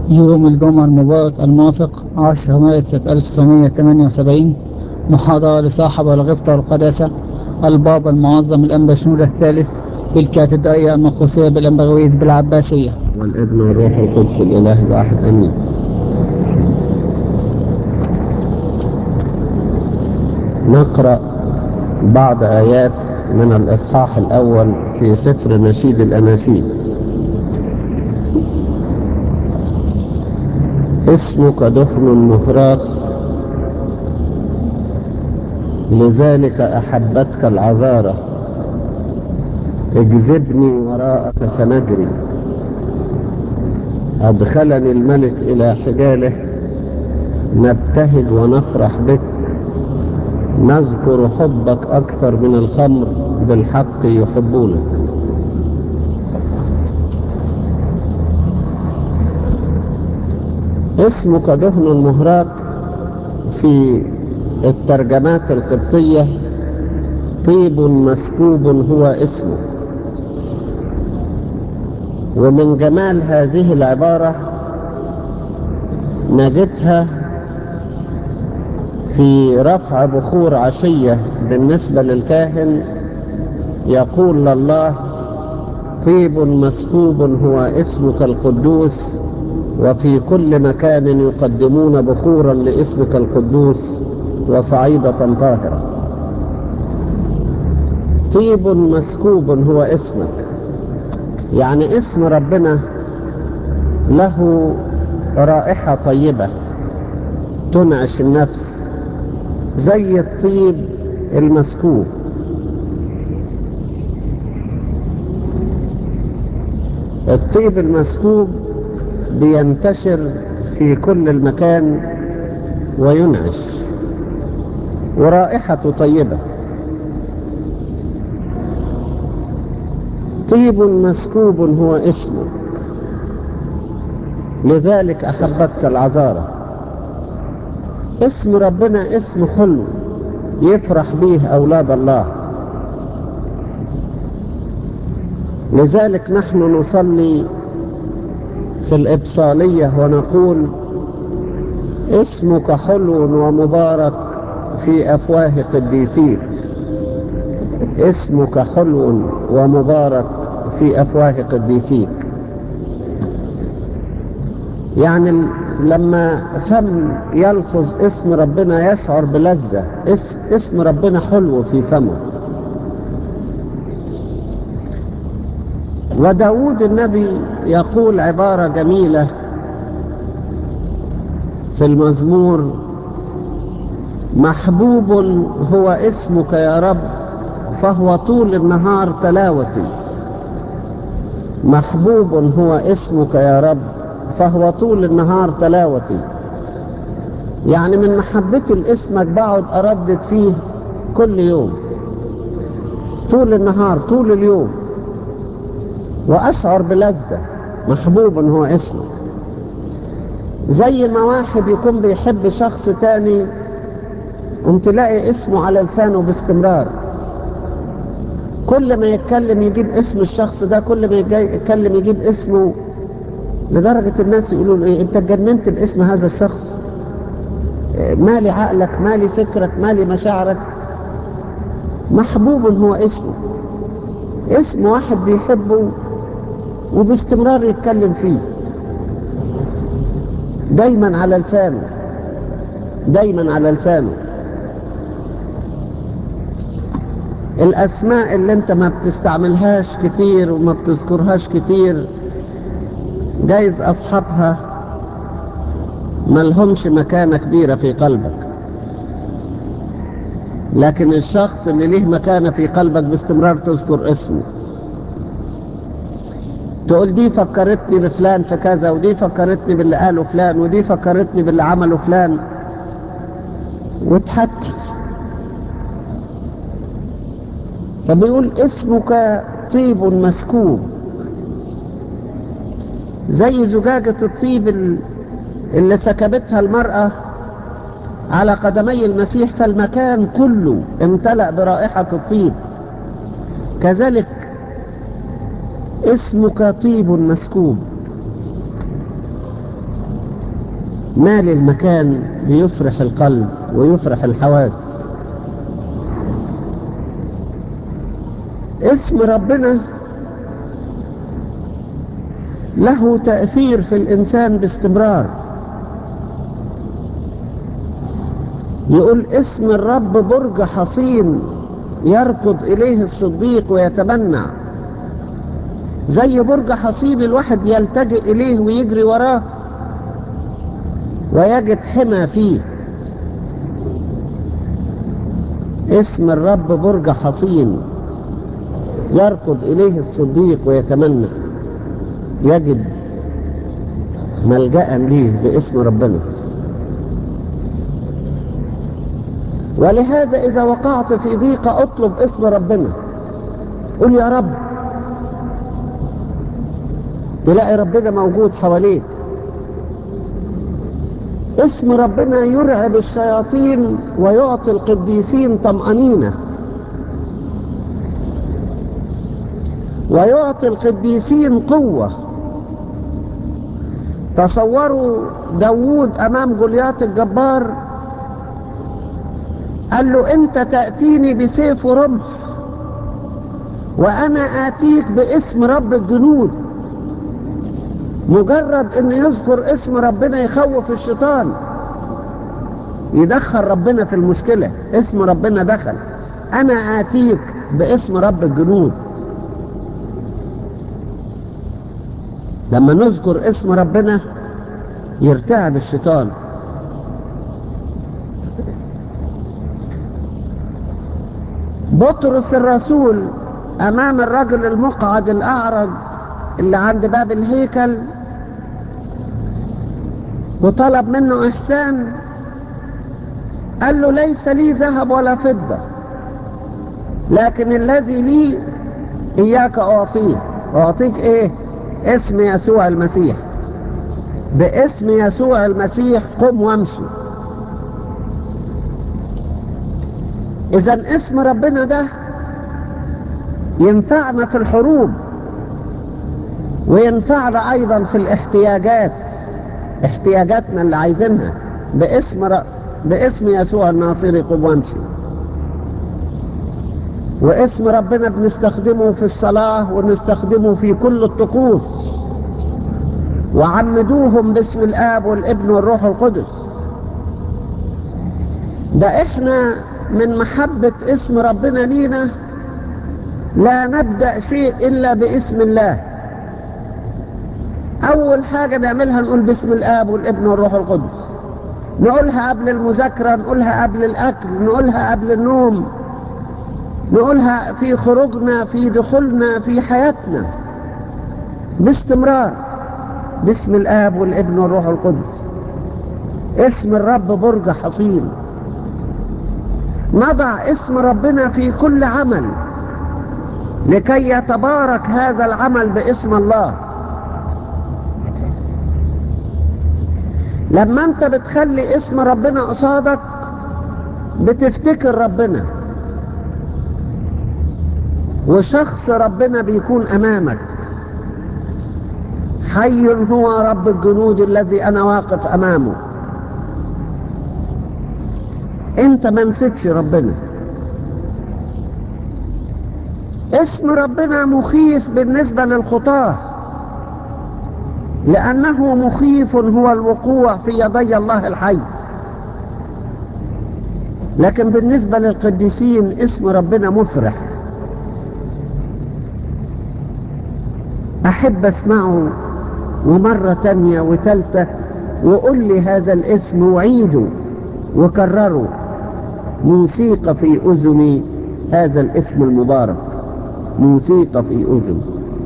يوم الجمعة المبارك الموافق 10 مارس 1978 محاضرة لصاحب الغبطة والقداسة البابا المعظم الأنبا شنودة الثالث بالكاتدرائية المقدسية بالأنبرويز بالعباسية والابن والروح القدس الإله الواحد أمين نقرأ بعض آيات من الإصحاح الأول في سفر نشيد الأناشيد اسمك دخن مهراق لذلك أحبتك العذارة اجذبني وراءك فنجري أدخلني الملك إلى حجاله نبتهج ونفرح بك نذكر حبك أكثر من الخمر بالحق يحبونك اسمك دهن المهراق في الترجمات القبطية طيب مسكوب هو اسمه ومن جمال هذه العبارة نجدها في رفع بخور عشية بالنسبة للكاهن يقول لله طيب مسكوب هو اسمك القدوس وفي كل مكان يقدمون بخورا لاسمك القدوس وصعيدة طاهرة طيب مسكوب هو اسمك يعني اسم ربنا له رائحة طيبة تنعش النفس زي الطيب المسكوب الطيب المسكوب بينتشر في كل المكان وينعش ورائحته طيبة طيب مسكوب هو اسمك لذلك أحبتك العذارة اسم ربنا اسم حلو يفرح به أولاد الله لذلك نحن نصلي في الإبصالية ونقول اسمك حلو ومبارك في أفواه قديسيك اسمك حلو ومبارك في أفواه قديسيك يعني لما فم يلفظ اسم ربنا يشعر بلذة اسم ربنا حلو في فمه وداود النبي يقول عبارة جميلة في المزمور محبوب هو اسمك يا رب فهو طول النهار تلاوتي محبوب هو اسمك يا رب فهو طول النهار تلاوتي يعني من محبتي لاسمك بقعد أردد فيه كل يوم طول النهار طول اليوم وأشعر بلذة محبوب هو اسمك زي ما واحد يكون بيحب شخص تاني قمت تلاقي اسمه على لسانه باستمرار كل ما يتكلم يجيب اسم الشخص ده كل ما يتكلم يجيب اسمه لدرجة الناس يقولوا له ايه انت اتجننت باسم هذا الشخص مالي عقلك مالي فكرك مالي مشاعرك محبوب هو اسمه اسم واحد بيحبه وباستمرار يتكلم فيه دايما على لسانه دايما على لسانه الأسماء اللي انت ما بتستعملهاش كتير وما بتذكرهاش كتير جايز أصحابها ملهمش مكانة كبيرة في قلبك لكن الشخص اللي ليه مكانة في قلبك باستمرار تذكر اسمه تقول دي فكرتني بفلان في كذا ودي فكرتني باللي قاله فلان ودي فكرتني باللي عمله فلان وتحكي فبيقول اسمك طيب مسكوب زي زجاجة الطيب اللي سكبتها المرأة على قدمي المسيح فالمكان كله امتلأ برائحة الطيب كذلك اسمك طيب مسكوب مال المكان بيفرح القلب ويفرح الحواس اسم ربنا له تأثير في الإنسان باستمرار يقول اسم الرب برج حصين يركض إليه الصديق ويتمنع زي برج حصين الواحد يلتجئ إليه ويجري وراه ويجد حمى فيه اسم الرب برج حصين يركض إليه الصديق ويتمنى يجد ملجأ ليه باسم ربنا ولهذا إذا وقعت في ضيقة اطلب اسم ربنا قل يا رب تلاقي ربنا موجود حواليك اسم ربنا يرعب الشياطين ويعطي القديسين طمأنينة ويعطي القديسين قوة تصوروا داوود أمام جوليات الجبار قال له أنت تأتيني بسيف ورمح وأنا آتيك باسم رب الجنود مجرد أن يذكر اسم ربنا يخوف الشيطان يدخل ربنا في المشكلة اسم ربنا دخل أنا آتيك باسم رب الجنود لما نذكر اسم ربنا يرتعب الشيطان بطرس الرسول امام الرجل المقعد الاعرج اللي عند باب الهيكل وطلب منه احسان قال له ليس لي ذهب ولا فضه لكن الذي لي اياك اعطيه اعطيك ايه اسم يسوع المسيح باسم يسوع المسيح قم وامشي اذا اسم ربنا ده ينفعنا في الحروب وينفعنا ايضا في الاحتياجات احتياجاتنا اللي عايزينها باسم ر... باسم يسوع الناصري قم وامشي واسم ربنا بنستخدمه في الصلاة ونستخدمه في كل الطقوس وعمدوهم باسم الآب والابن والروح القدس ده احنا من محبة اسم ربنا لينا لا نبدأ شيء إلا باسم الله أول حاجة نعملها نقول باسم الآب والابن والروح القدس نقولها قبل المذاكرة نقولها قبل الأكل نقولها قبل النوم نقولها في خروجنا في دخولنا في حياتنا باستمرار باسم الآب والابن والروح القدس اسم الرب برج حصين نضع اسم ربنا في كل عمل لكي يتبارك هذا العمل باسم الله لما انت بتخلي اسم ربنا قصادك بتفتكر ربنا وشخص ربنا بيكون امامك حي هو رب الجنود الذي انا واقف امامه انت ما نسيتش ربنا اسم ربنا مخيف بالنسبة للخطاة لأنه مخيف هو الوقوع في يدي الله الحي لكن بالنسبة للقديسين اسم ربنا مفرح أحب أسمعه ومرة تانية وتالتة وقل لي هذا الاسم وعيده وكرره موسيقى في أذني هذا الاسم المبارك موسيقى في أذن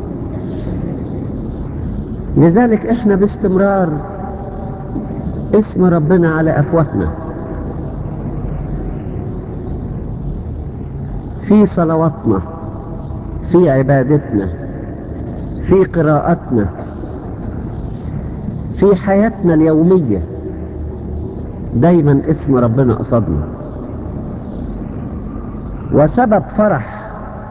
لذلك احنا باستمرار اسم ربنا على أفواهنا في صلواتنا في عبادتنا في قراءتنا في حياتنا اليومية دايما اسم ربنا قصدنا وسبب فرح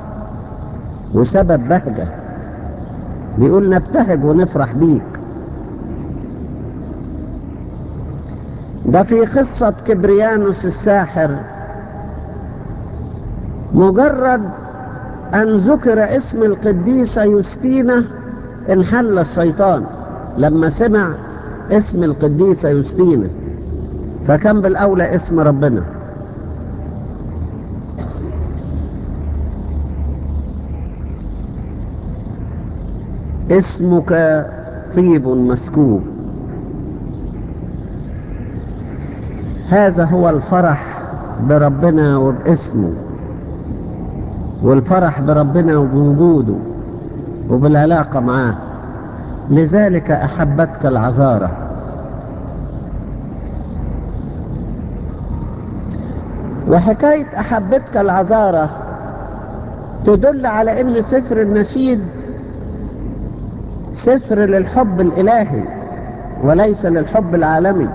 وسبب بهجة بيقول نبتهج ونفرح بيك ده في قصة كبريانوس الساحر مجرد أن ذكر اسم القديسة يوستينا انحل الشيطان لما سمع اسم القديسة يوستينا فكان بالأولى اسم ربنا اسمك طيب مسكوب هذا هو الفرح بربنا وباسمه والفرح بربنا وبوجوده وبالعلاقة معاه لذلك أحبتك العذارة وحكاية أحبتك العذارة تدل على أن سفر النشيد سفر للحب الإلهي وليس للحب العالمي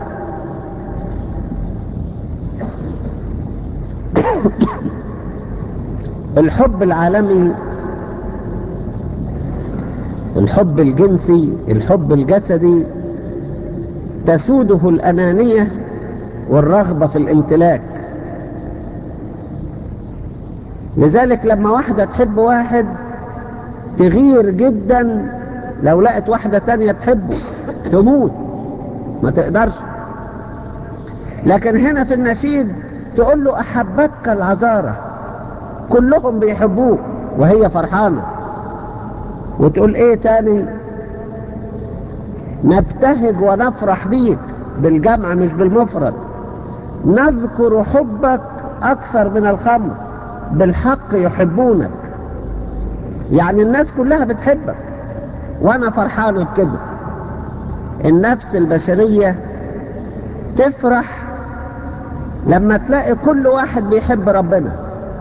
الحب العالمي الحب الجنسي الحب الجسدي تسوده الأنانية والرغبة في الامتلاك لذلك لما واحدة تحب واحد تغير جدا لو لقت واحدة تانية تحبه تموت ما تقدرش لكن هنا في النشيد تقول له أحبتك العذارة كلهم بيحبوك وهي فرحانة وتقول ايه تاني نبتهج ونفرح بيك بالجمع مش بالمفرد نذكر حبك أكثر من الخمر بالحق يحبونك يعني الناس كلها بتحبك وأنا فرحانة بكده النفس البشرية تفرح لما تلاقي كل واحد بيحب ربنا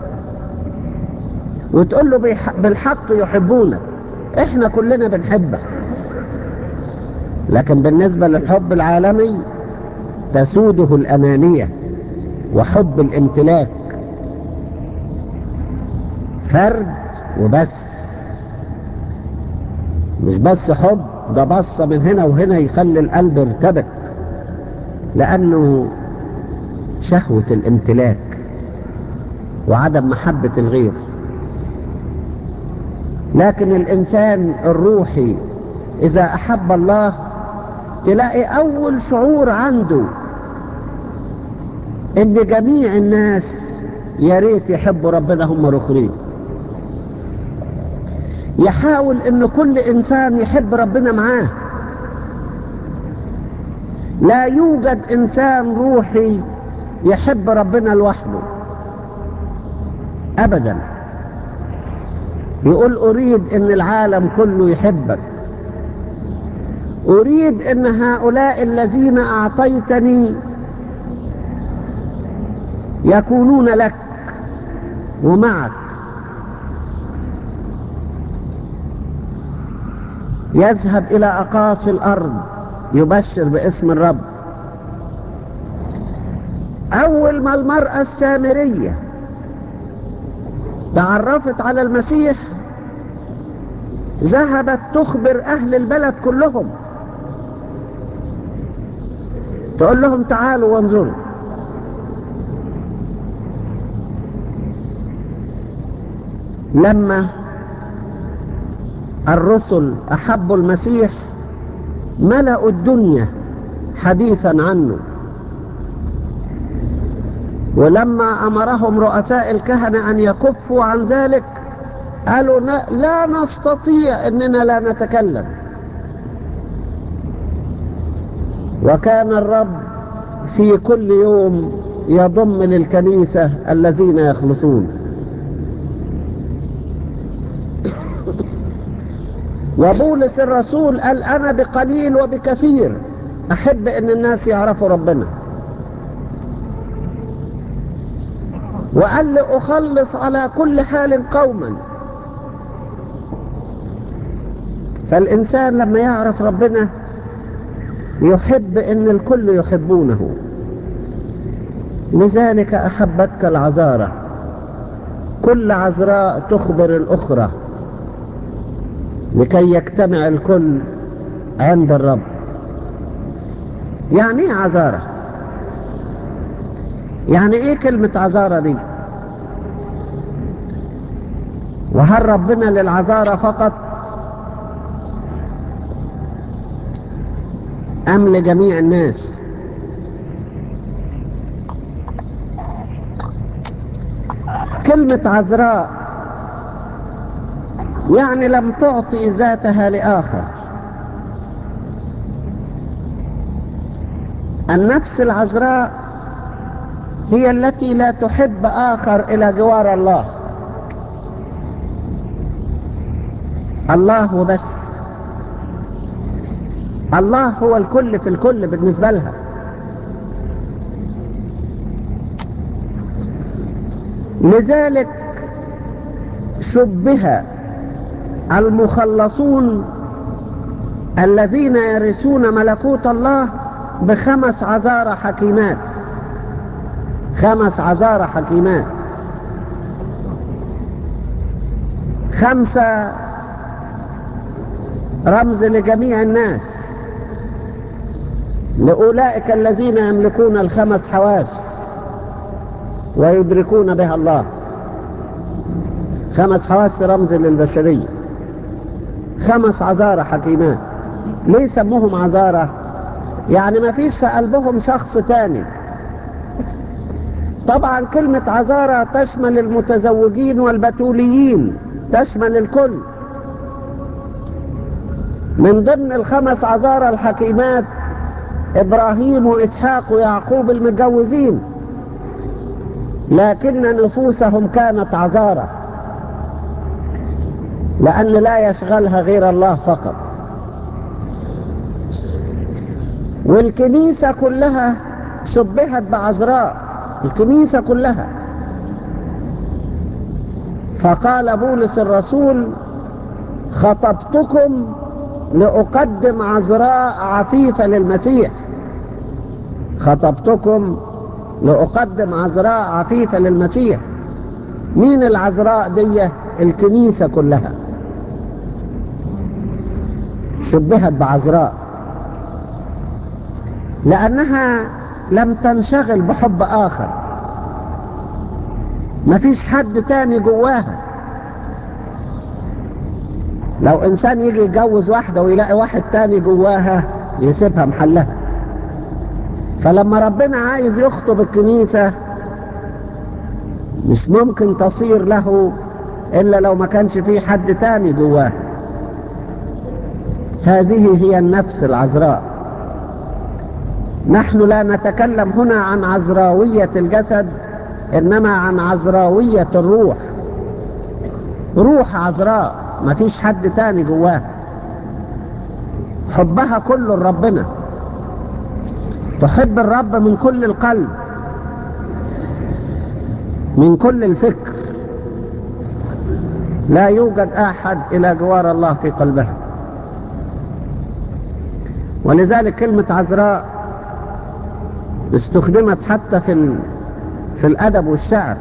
وتقول له بالحق يحبونك احنا كلنا بنحبك لكن بالنسبة للحب العالمي تسوده الأنانية وحب الامتلاك فرد وبس مش بس حب ده بصة من هنا وهنا يخلي القلب يرتبك لأنه شهوة الامتلاك وعدم محبة الغير لكن الإنسان الروحي إذا أحب الله تلاقي أول شعور عنده إن جميع الناس يا ريت يحبوا ربنا هم الآخرين يحاول إن كل إنسان يحب ربنا معاه لا يوجد إنسان روحي يحب ربنا لوحده أبدا يقول أريد أن العالم كله يحبك أريد أن هؤلاء الذين أعطيتني يكونون لك ومعك يذهب إلى أقاصي الأرض يبشر باسم الرب أول ما المرأة السامرية تعرفت على المسيح ذهبت تخبر أهل البلد كلهم تقول لهم تعالوا وانظروا لما الرسل أحبوا المسيح ملأوا الدنيا حديثا عنه ولما أمرهم رؤساء الكهنة أن يكفوا عن ذلك قالوا لا نستطيع أننا لا نتكلم وكان الرب في كل يوم يضم للكنيسة الذين يخلصون وبولس الرسول قال أنا بقليل وبكثير أحب أن الناس يعرفوا ربنا وقال لأخلص على كل حال قوما فالإنسان لما يعرف ربنا يحب أن الكل يحبونه لذلك أحبتك العذارة كل عذراء تخبر الأخرى لكي يجتمع الكل عند الرب يعني ايه عذارة يعني ايه كلمة عذارى دي وهل ربنا للعذارى فقط ام لجميع الناس كلمة عذراء يعني لم تعطي ذاتها لآخر النفس العذراء هي التي لا تحب آخر إلى جوار الله الله وبس الله هو الكل في الكل بالنسبة لها لذلك شبه المخلصون الذين يرثون ملكوت الله بخمس عذارى حكيمات خمس عذارى حكيمات خمسة رمز لجميع الناس لأولئك الذين يملكون الخمس حواس ويدركون بها الله خمس حواس رمز للبشرية خمس عذارى حكيمات ليه سموهم عذارى يعني ما فيش في قلبهم شخص تاني طبعا كلمة عذارى تشمل المتزوجين والبتوليين تشمل الكل من ضمن الخمس عذارى الحكيمات إبراهيم وإسحاق ويعقوب المتجوزين لكن نفوسهم كانت عذارة لأن لا يشغلها غير الله فقط والكنيسة كلها شبهت بعذراء الكنيسة كلها فقال بولس الرسول خطبتكم لأقدم عذراء عفيفة للمسيح خطبتكم لأقدم عذراء عفيفة للمسيح مين العذراء دي الكنيسة كلها شبهت بعذراء لأنها لم تنشغل بحب آخر مفيش حد تاني جواها لو إنسان يجي يتجوز واحدة ويلاقي واحد تاني جواها يسيبها محلها فلما ربنا عايز يخطب الكنيسة مش ممكن تصير له إلا لو ما كانش فيه حد تاني جواه هذه هي النفس العذراء نحن لا نتكلم هنا عن عذراوية الجسد إنما عن عذراوية الروح روح عذراء ما فيش حد تاني جواها حبها كله لربنا تحب الرب من كل القلب من كل الفكر لا يوجد أحد إلى جوار الله في قلبها ولذلك كلمة عذراء استخدمت حتى في ال... في الأدب والشعر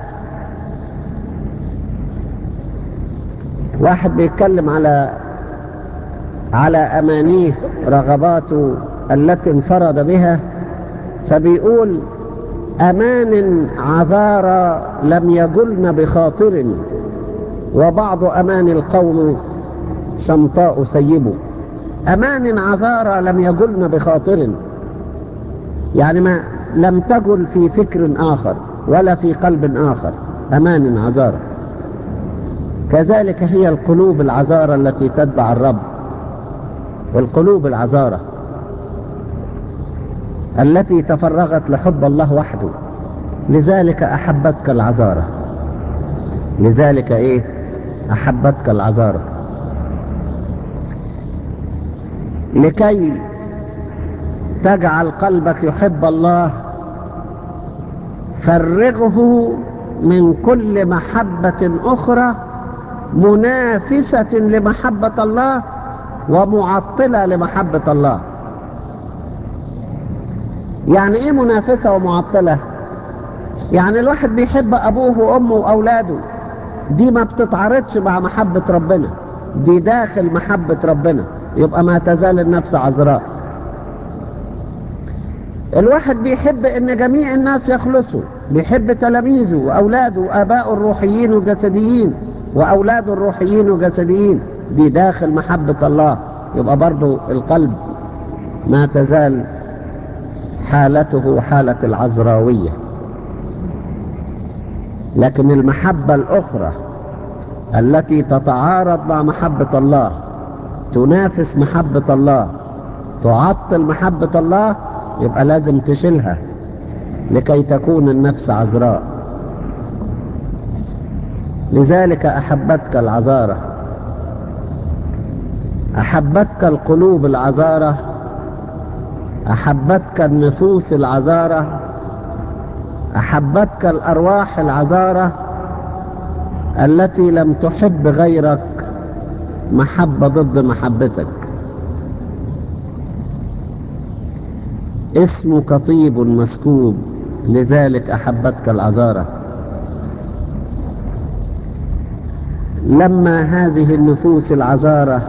واحد بيتكلم على على أمانيه رغباته التي انفرد بها فبيقول أمان عذارى لم يجلن بخاطر وبعض أمان القوم شمطاء ثيب أمان عذارى لم يجلن بخاطر يعني ما لم تجل في فكر آخر ولا في قلب آخر أمان عذارى كذلك هي القلوب العذارى التي تتبع الرب والقلوب العذارى التي تفرغت لحب الله وحده لذلك أحبتك العذارى لذلك إيه أحبتك العذارى لكي تجعل قلبك يحب الله فرغه من كل محبة أخرى منافسة لمحبة الله ومعطلة لمحبة الله يعني ايه منافسة ومعطلة يعني الواحد بيحب ابوه وامه واولاده دي ما بتتعارضش مع محبة ربنا دي داخل محبة ربنا يبقى ما تزال النفس عذراء الواحد بيحب ان جميع الناس يخلصوا بيحب تلاميذه وأولاده وآباء الروحيين والجسديين وأولاد الروحيين والجسديين دي داخل محبة الله يبقى برضو القلب ما تزال حالته حالة العذراوية لكن المحبة الأخرى التي تتعارض مع محبة الله تنافس محبة الله تعطل محبة الله يبقى لازم تشيلها لكي تكون النفس عذراء لذلك أحبتك العذارة أحبتك القلوب العذارة أحبتك النفوس العذارة أحبتك الأرواح العذارة التي لم تحب غيرك محبة ضد محبتك اسمك طيب مسكوب لذلك أحبتك العذارة لما هذه النفوس العذارة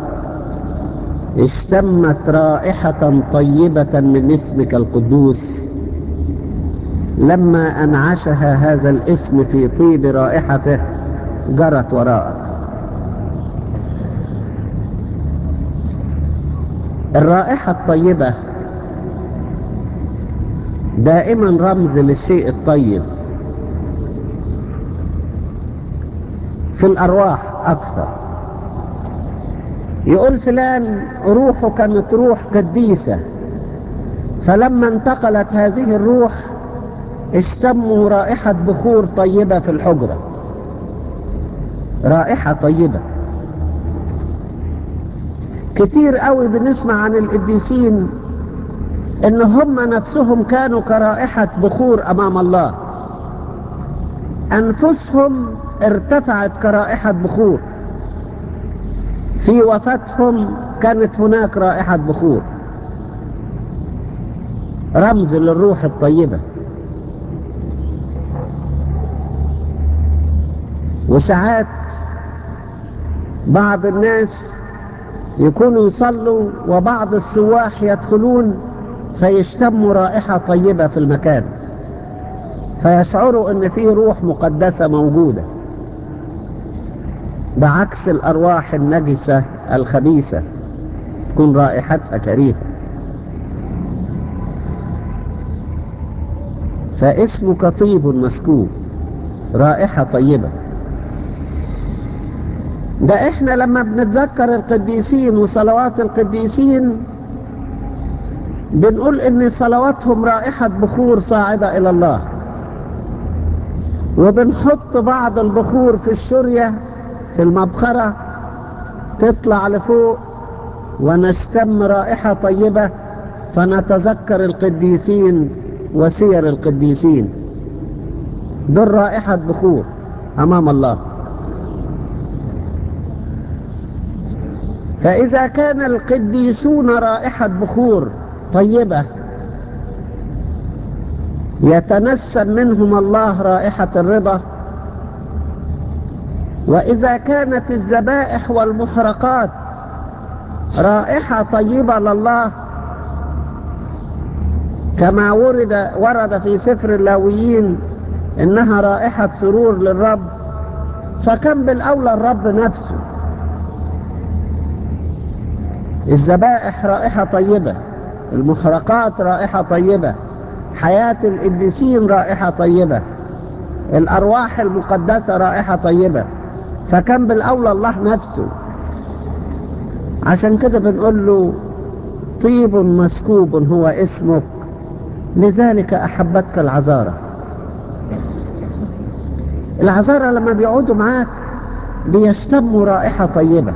اشتمت رائحة طيبة من اسمك القدوس لما أنعشها هذا الاسم في طيب رائحته جرت وراءك الرائحة الطيبة دائما رمز للشيء الطيب في الأرواح أكثر يقول فلان روحه كانت روح قديسة فلما انتقلت هذه الروح اشتموا رائحة بخور طيبة في الحجرة رائحة طيبة كتير قوي بنسمع عن القديسين ان هم نفسهم كانوا كرائحة بخور امام الله انفسهم ارتفعت كرائحة بخور في وفاتهم كانت هناك رائحة بخور رمز للروح الطيبة وساعات بعض الناس يكونوا يصلوا وبعض السواح يدخلون فيشتموا رائحة طيبة في المكان فيشعروا ان في روح مقدسة موجودة بعكس الارواح النجسة الخبيثة تكون رائحتها كريهة فاسمك طيب مسكوب رائحة طيبة ده احنا لما بنتذكر القديسين وصلوات القديسين بنقول ان صلواتهم رائحة بخور صاعدة الى الله وبنحط بعض البخور في الشرية في المبخرة تطلع لفوق ونشتم رائحة طيبة فنتذكر القديسين وسير القديسين دول رائحة بخور امام الله فإذا كان القديسون رائحة بخور طيبة يتنسم منهم الله رائحة الرضا وإذا كانت الذبائح والمحرقات رائحة طيبة لله كما ورد ورد في سفر اللاويين إنها رائحة سرور للرب فكم بالأولى الرب نفسه الذبائح رائحة طيبة المحرقات رائحة طيبة حياة القديسين رائحة طيبة الأرواح المقدسة رائحة طيبة فكم بالأولى الله نفسه عشان كده بنقول له طيب مسكوب هو اسمك لذلك أحبتك العذارة العذارة لما بيقعدوا معاك بيشتموا رائحة طيبة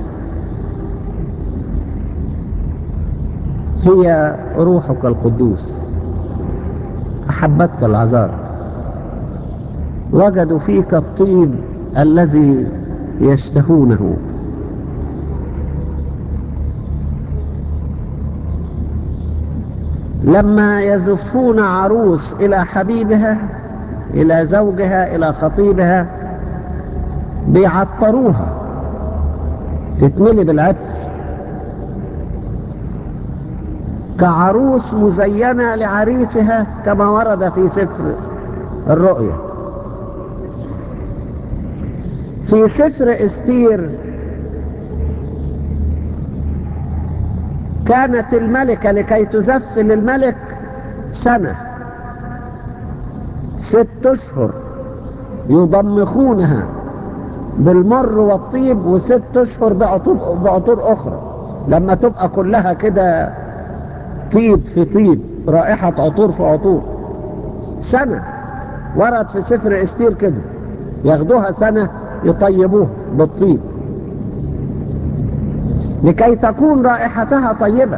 هي روحك القدوس أحبتك العذارى وجدوا فيك الطيب الذي يشتهونه لما يزفون عروس إلى حبيبها إلى زوجها إلى خطيبها بيعطروها تتملي بالعطر كعروس مزينة لعريسها كما ورد في سفر الرؤية في سفر استير كانت الملكة لكي تزفل الملك سنة ست أشهر يضمخونها بالمر والطيب وست أشهر بعطور, بعطور أخرى لما تبقى كلها كده طيب في طيب رائحة عطور في عطور سنة ورد في سفر استير كده ياخدوها سنة يطيبوها بالطيب لكي تكون رائحتها طيبة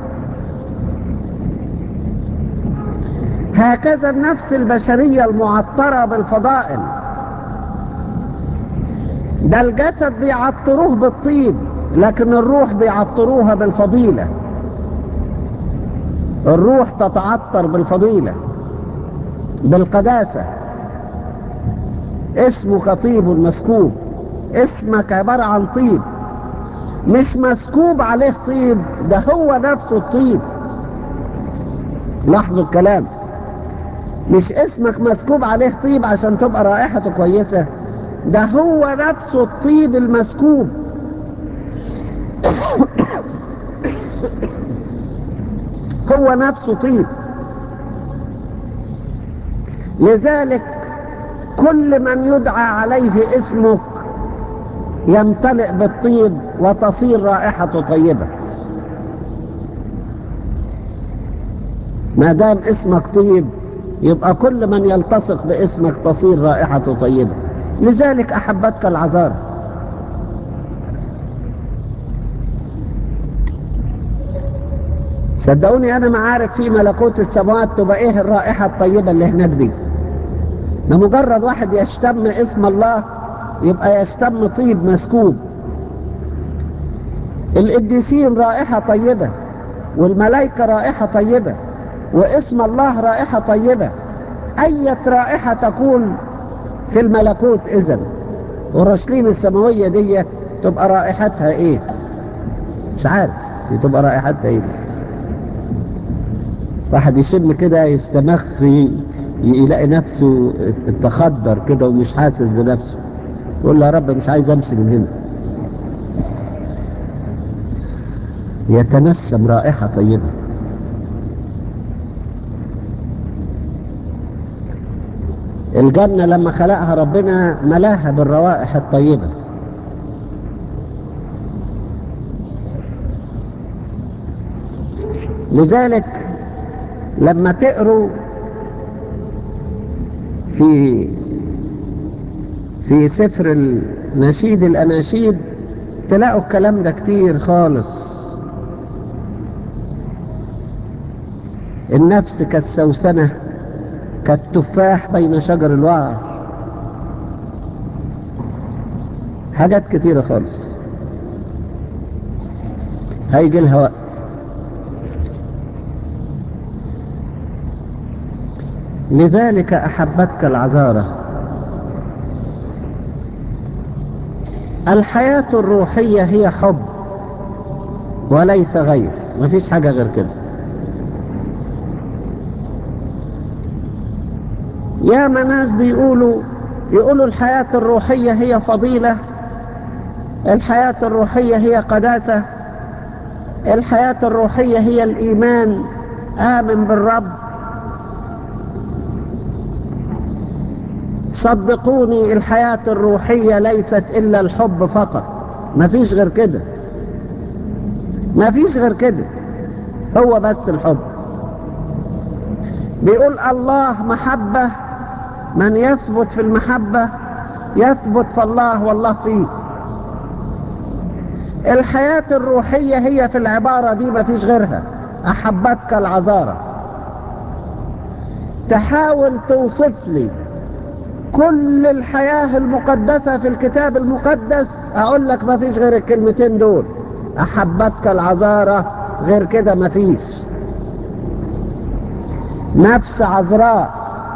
هكذا النفس البشرية المعطرة بالفضائل ده الجسد بيعطروه بالطيب لكن الروح بيعطروها بالفضيلة الروح تتعطر بالفضيلة بالقداسة اسمك طيب مسكوب اسمك عبارة عن طيب مش مسكوب عليه طيب ده هو نفسه الطيب لاحظوا الكلام مش اسمك مسكوب عليه طيب عشان تبقى رائحته كويسة ده هو نفسه الطيب المسكوب هو نفسه طيب لذلك كل من يدعى عليه اسمك يمتلئ بالطيب وتصير رائحته طيبة ما دام اسمك طيب يبقى كل من يلتصق باسمك تصير رائحته طيبة لذلك أحبتك العذارى صدقوني أنا ما عارف في ملكوت السماوات تبقى إيه الرائحة الطيبة اللي هناك دي ده مجرد واحد يشتم اسم الله يبقى يشتم طيب مسكوب القديسين رائحة طيبة والملائكة رائحة طيبة واسم الله رائحة طيبة أية رائحة تكون في الملكوت إذن ورشلين السماوية دي تبقى رائحتها إيه مش عارف دي تبقى رائحتها إيه واحد يشم كده يستمخ يلاقي نفسه تخدر كده ومش حاسس بنفسه يقول له يا رب مش عايز امشي من هنا يتنسم رائحة طيبة الجنة لما خلقها ربنا ملاها بالروائح الطيبة لذلك لما تقروا في في سفر النشيد الأناشيد تلاقوا الكلام ده كتير خالص النفس كالسوسنة كالتفاح بين شجر الوعر حاجات كتيرة خالص هيجي لها وقت لذلك أحبتك العذارة الحياة الروحية هي حب وليس غير مفيش حاجة غير كده يا ناس بيقولوا يقولوا الحياة الروحية هي فضيلة الحياة الروحية هي قداسة الحياة الروحية هي الإيمان آمن بالرب صدقوني الحياة الروحية ليست إلا الحب فقط ما فيش غير كده ما فيش غير كده هو بس الحب بيقول الله محبة من يثبت في المحبة يثبت في الله والله فيه الحياة الروحية هي في العبارة دي ما فيش غيرها أحبتك العذارة تحاول توصف لي كل الحياة المقدسة في الكتاب المقدس أقول لك ما فيش غير الكلمتين دول أحبتك العذارة غير كده ما فيش نفس عذراء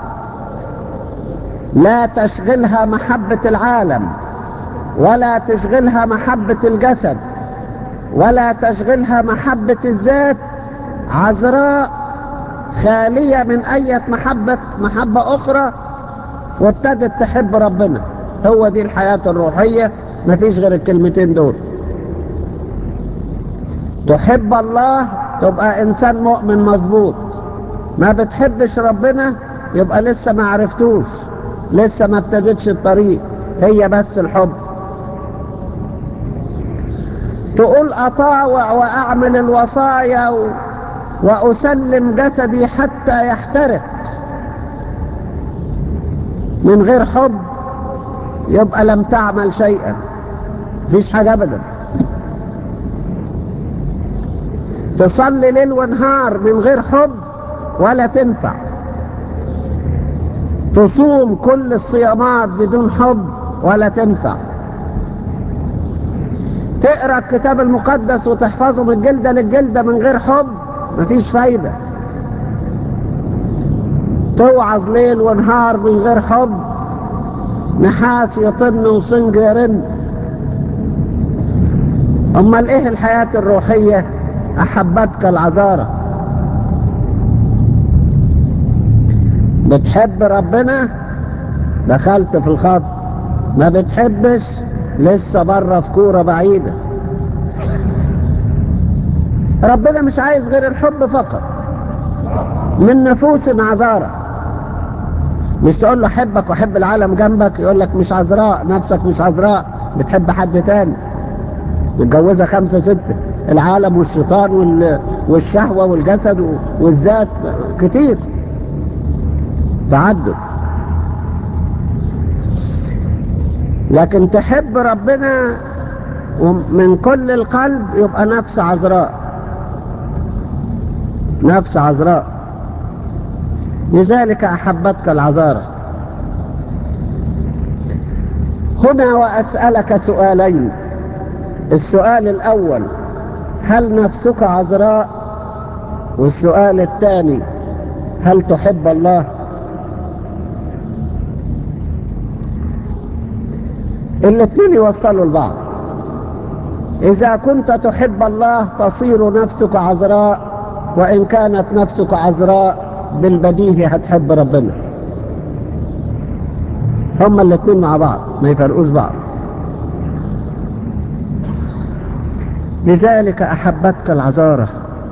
لا تشغلها محبة العالم ولا تشغلها محبة الجسد ولا تشغلها محبة الذات عذراء خالية من أي محبة محبة أخرى وابتدت تحب ربنا هو دي الحياة الروحية مفيش غير الكلمتين دول تحب الله تبقى انسان مؤمن مظبوط ما بتحبش ربنا يبقى لسه ما عرفتوش لسه ما ابتدتش الطريق هي بس الحب تقول اطاوع واعمل الوصايا و... واسلم جسدي حتى يحترق من غير حب يبقى لم تعمل شيئا مفيش حاجة ابدا تصلي ليل ونهار من غير حب ولا تنفع تصوم كل الصيامات بدون حب ولا تنفع تقرا الكتاب المقدس وتحفظه من جلده للجلده من غير حب مفيش فايده توعظ ليل ونهار من غير حب نحاس يطن وصنج يرن امال ايه الحياه الروحيه احبتك العذاره بتحب ربنا دخلت في الخط ما بتحبش لسه بره في كوره بعيده ربنا مش عايز غير الحب فقط من نفوس عذاره مش تقول له احبك واحب العالم جنبك يقول لك مش عذراء نفسك مش عذراء بتحب حد تاني متجوزه خمسه سته العالم والشيطان وال... والشهوه والجسد والذات كتير تعدد لكن تحب ربنا من كل القلب يبقى نفس عذراء نفس عذراء لذلك أحبتك العذارة هنا وأسألك سؤالين السؤال الأول هل نفسك عذراء والسؤال الثاني هل تحب الله الاثنين يوصلوا لبعض إذا كنت تحب الله تصير نفسك عذراء وإن كانت نفسك عذراء بالبديهي هتحب ربنا هما الاثنين مع بعض ما يفرقوش بعض لذلك أحبتك العذارة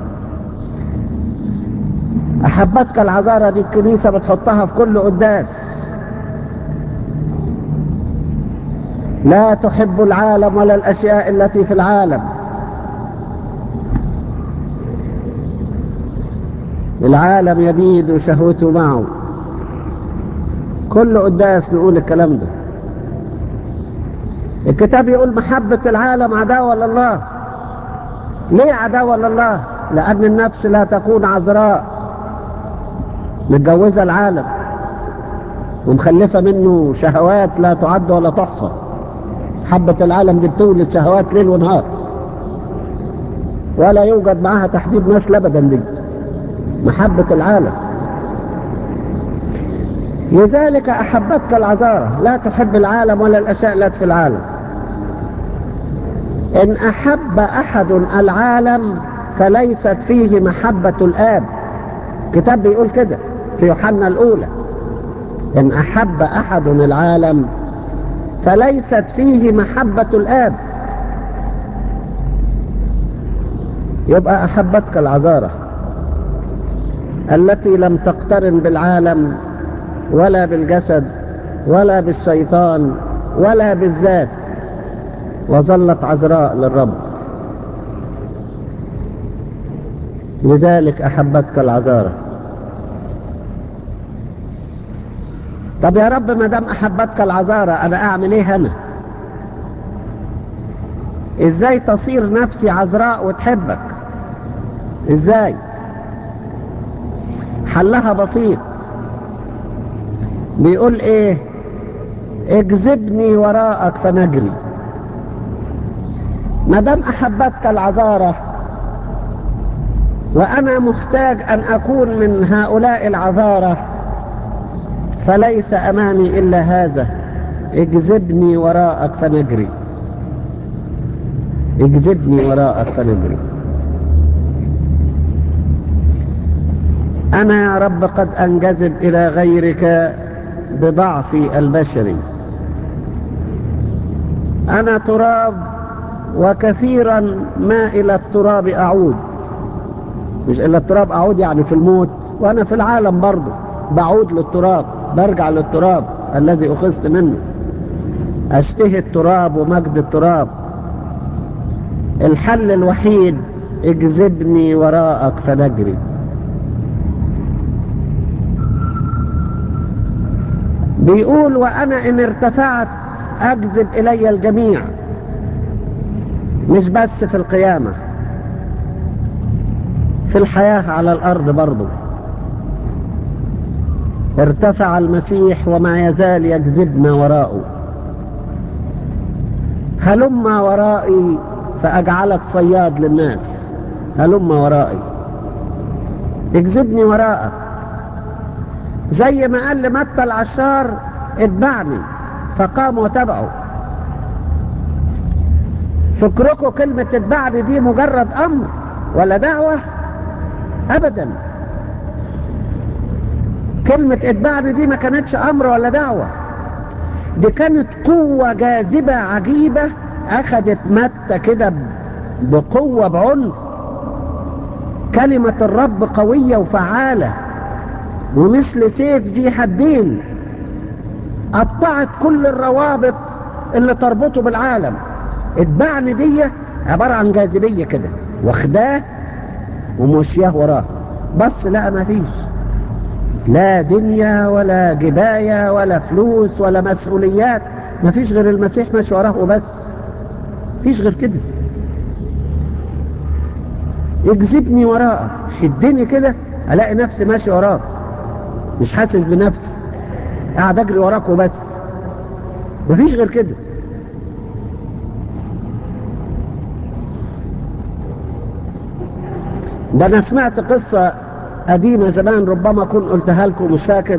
أحبتك العذارة دي الكنيسة بتحطها في كل قداس لا تحب العالم ولا الأشياء التي في العالم العالم يبيد وشهوته معه كل قداس نقول الكلام ده الكتاب يقول محبة العالم عداوة لله ليه عداوة لله لأن النفس لا تكون عذراء متجوزة العالم ومخلفة منه شهوات لا تعد ولا تحصى حبة العالم دي بتولد شهوات ليل ونهار ولا يوجد معها تحديد نسل ابدا دي محبة العالم لذلك أحبتك العذارة لا تحب العالم ولا الأشياء التي في العالم إن أحب أحد العالم فليست فيه محبة الآب كتاب بيقول كده في يوحنا الأولى إن أحب أحد العالم فليست فيه محبة الآب يبقى أحبتك العذارة التي لم تقترن بالعالم ولا بالجسد ولا بالشيطان ولا بالذات وظلت عذراء للرب لذلك أحبتك العذارة طب يا رب ما دام أحبتك العذارة أنا أعمل إيه هنا إزاي تصير نفسي عذراء وتحبك إزاي حلها بسيط بيقول إيه اجذبني وراءك فنجري ما دام أحبتك العذارة وأنا محتاج أن أكون من هؤلاء العذارة فليس أمامي إلا هذا اجذبني وراءك فنجري اجذبني وراءك فنجري أنا يا رب قد أنجذب إلى غيرك بضعفي البشري أنا تراب وكثيرا ما إلى التراب أعود مش إلى التراب أعود يعني في الموت وأنا في العالم برضه بعود للتراب برجع للتراب الذي أخذت منه أشتهي التراب ومجد التراب الحل الوحيد اجذبني وراءك فنجري بيقول وأنا إن ارتفعت أجذب إلي الجميع مش بس في القيامة في الحياة على الأرض برضو ارتفع المسيح وما يزال يجذبنا وراءه هلم ورائي فأجعلك صياد للناس هلم ورائي اجذبني وراءك زي ما قال لمتى العشار اتبعني فقام وتبعه فكركم كلمة اتبعني دي مجرد أمر ولا دعوة أبدا كلمة اتبعني دي ما كانتش أمر ولا دعوة دي كانت قوة جاذبة عجيبة أخذت متى كده بقوة بعنف كلمة الرب قوية وفعالة ومثل سيف ذي حدين قطعت كل الروابط اللي تربطه بالعالم اتبعني دي عبارة عن جاذبية كده واخداه ومشياه وراه بس لا ما فيش لا دنيا ولا جباية ولا فلوس ولا مسؤوليات ما فيش غير المسيح ماشي وراه وبس فيش غير كده اجذبني وراءك شدني كده الاقي نفسي ماشي وراك مش حاسس بنفسي قاعد اجري وراك وبس مفيش غير كده ده انا سمعت قصة قديمة زمان ربما كنت قلتها لكم مش فاكر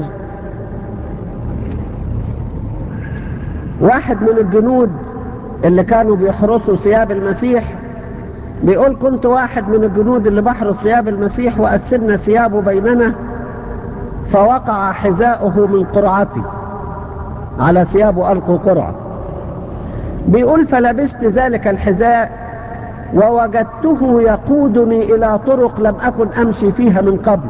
واحد من الجنود اللي كانوا بيحرسوا ثياب المسيح بيقول كنت واحد من الجنود اللي بحرس ثياب المسيح وقسمنا ثيابه بيننا فوقع حذاؤه من قرعتي على ثيابه ألقوا قرعة بيقول فلبست ذلك الحذاء ووجدته يقودني إلى طرق لم أكن أمشي فيها من قبل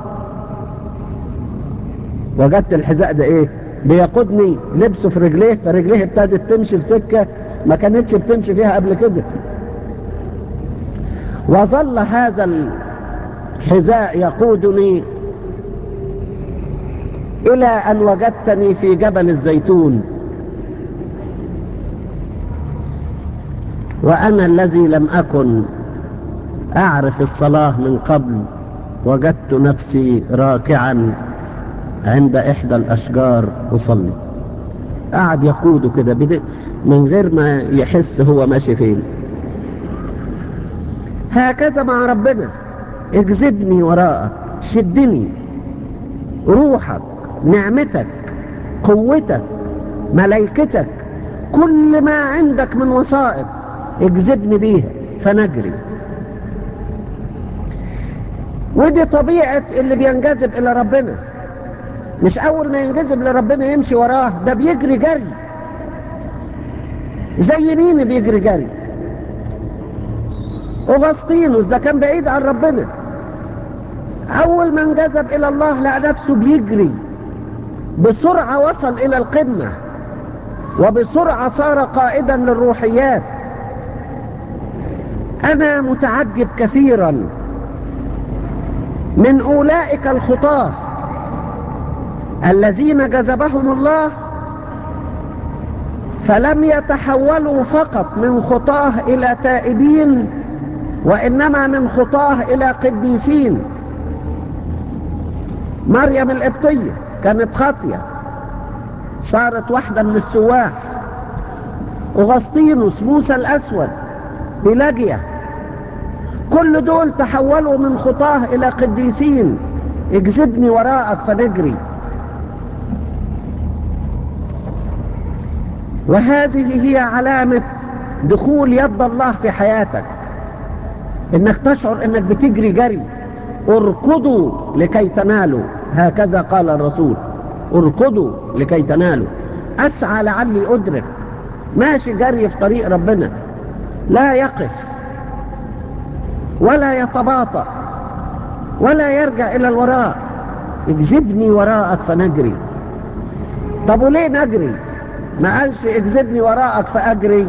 وجدت الحذاء ده إيه بيقودني لبسه في رجليه فرجليه ابتدت تمشي في سكة ما كانتش بتمشي فيها قبل كده وظل هذا الحذاء يقودني إلى أن وجدتني في جبل الزيتون وأنا الذي لم أكن أعرف الصلاة من قبل وجدت نفسي راكعا عند إحدى الأشجار أصلي قعد يقوده كده من غير ما يحس هو ماشي فين هكذا مع ربنا اجذبني وراءك شدني روحك نعمتك قوتك ملائكتك كل ما عندك من وسائط اجذبني بيها فنجري ودي طبيعة اللي بينجذب إلى ربنا مش أول ما ينجذب لربنا يمشي وراه ده بيجري جري زي مين بيجري جري أغسطينوس ده كان بعيد عن ربنا أول ما انجذب إلى الله لقى نفسه بيجري بسرعة وصل إلى القمة وبسرعة صار قائدا للروحيات أنا متعجب كثيرا من أولئك الخطاة الذين جذبهم الله فلم يتحولوا فقط من خطاه إلى تائبين وإنما من خطاه إلى قديسين مريم القبطية كانت خاطية صارت واحدة من السواح أغسطينوس موسى الأسود بلاجيا كل دول تحولوا من خطاه إلى قديسين اجذبني وراءك فنجري وهذه هي علامة دخول يد الله في حياتك انك تشعر انك بتجري جري اركضوا لكي تنالوا هكذا قال الرسول اركضوا لكي تنالوا أسعى لعلي أدرك ماشي جري في طريق ربنا لا يقف ولا يتباطأ ولا يرجع إلى الوراء اجذبني وراءك فنجري طب وليه نجري ما قالش اجذبني وراءك فأجري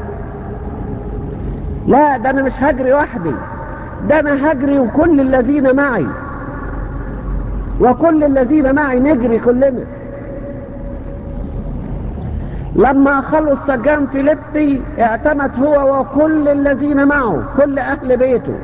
لا ده أنا مش هجري وحدي ده أنا هجري وكل الذين معي وكل الذين معي نجري كلنا لما خلص سجان فيليبي اعتمد هو وكل الذين معه كل أهل بيته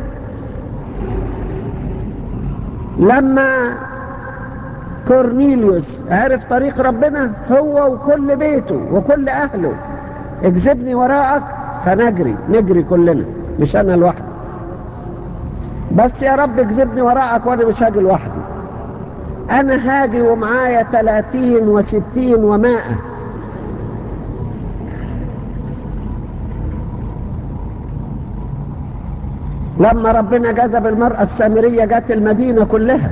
لما كورنيليوس عرف طريق ربنا هو وكل بيته وكل أهله اجذبني وراءك فنجري نجري كلنا مش أنا لوحدي بس يا رب اجذبني وراءك وأنا مش هاجي لوحدي أنا هاجي ومعايا تلاتين وستين ومائة لما ربنا جذب المرأة السامرية جت المدينة كلها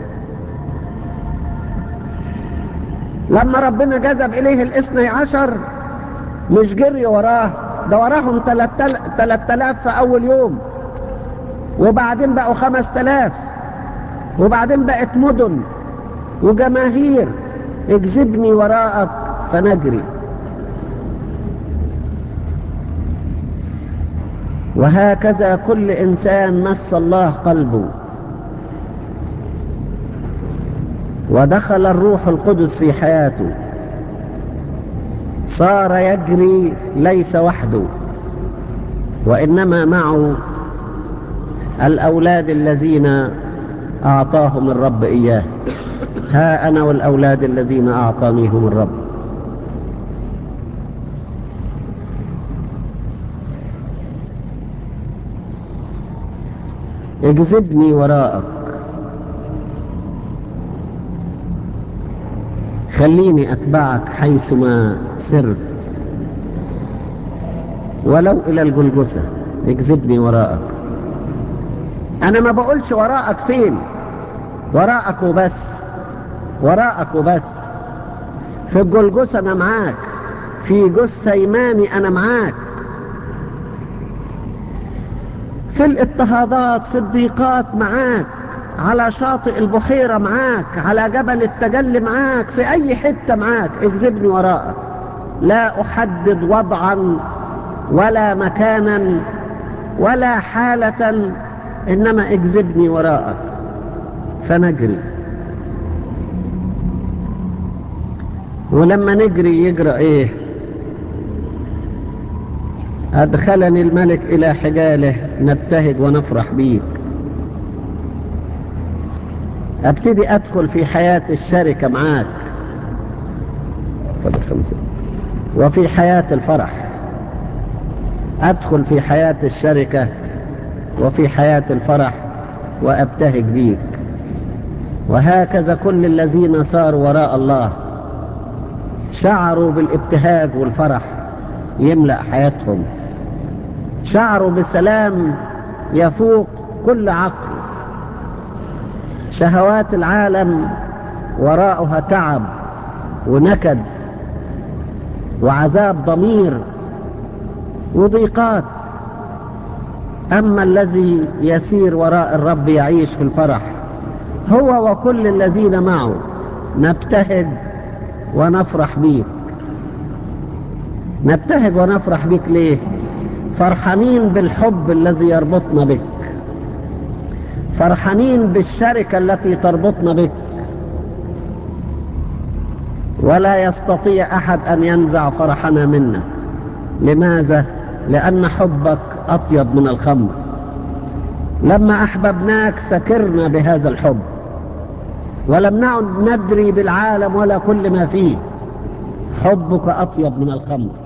لما ربنا جذب إليه الاثني عشر مش جري وراه ده وراهم تلات تلاف في أول يوم وبعدين بقوا خمس تلاف وبعدين بقت مدن وجماهير اجذبني وراءك فنجري وهكذا كل إنسان مس الله قلبه ودخل الروح القدس في حياته صار يجري ليس وحده وإنما معه الأولاد الذين أعطاهم الرب إياه ها أنا والأولاد الذين أعطانيهم الرب اجذبني وراءك خليني أتبعك حيثما سرت ولو إلى الجلجسة اجذبني وراءك أنا ما بقولش وراءك فين وراءك وبس وراءك وبس في الجلجسة أنا معاك في جثيماني أنا معاك في الاضطهادات في الضيقات معاك على شاطئ البحيرة معاك على جبل التجل معاك في أي حتة معاك اجذبني وراءك لا أحدد وضعا ولا مكانا ولا حالة إنما اجذبني وراءك فنجري ولما نجري يجرى ايه أدخلني الملك إلى حجاله نبتهج ونفرح بيك أبتدي أدخل في حياة الشركة معاك وفي حياة الفرح أدخل في حياة الشركة وفي حياة الفرح وأبتهج بيك وهكذا كل الذين صاروا وراء الله شعروا بالابتهاج والفرح يملأ حياتهم شعروا بسلام يفوق كل عقل شهوات العالم وراءها تعب ونكد وعذاب ضمير وضيقات أما الذي يسير وراء الرب يعيش في الفرح هو وكل الذين معه نبتهج ونفرح بيك نبتهج ونفرح بك ليه فرحانين بالحب الذي يربطنا بك فرحانين بالشركة التي تربطنا بك ولا يستطيع أحد أن ينزع فرحنا منا لماذا؟ لأن حبك أطيب من الخمر لما أحببناك سكرنا بهذا الحب ولم نعد ندري بالعالم ولا كل ما فيه حبك أطيب من الخمر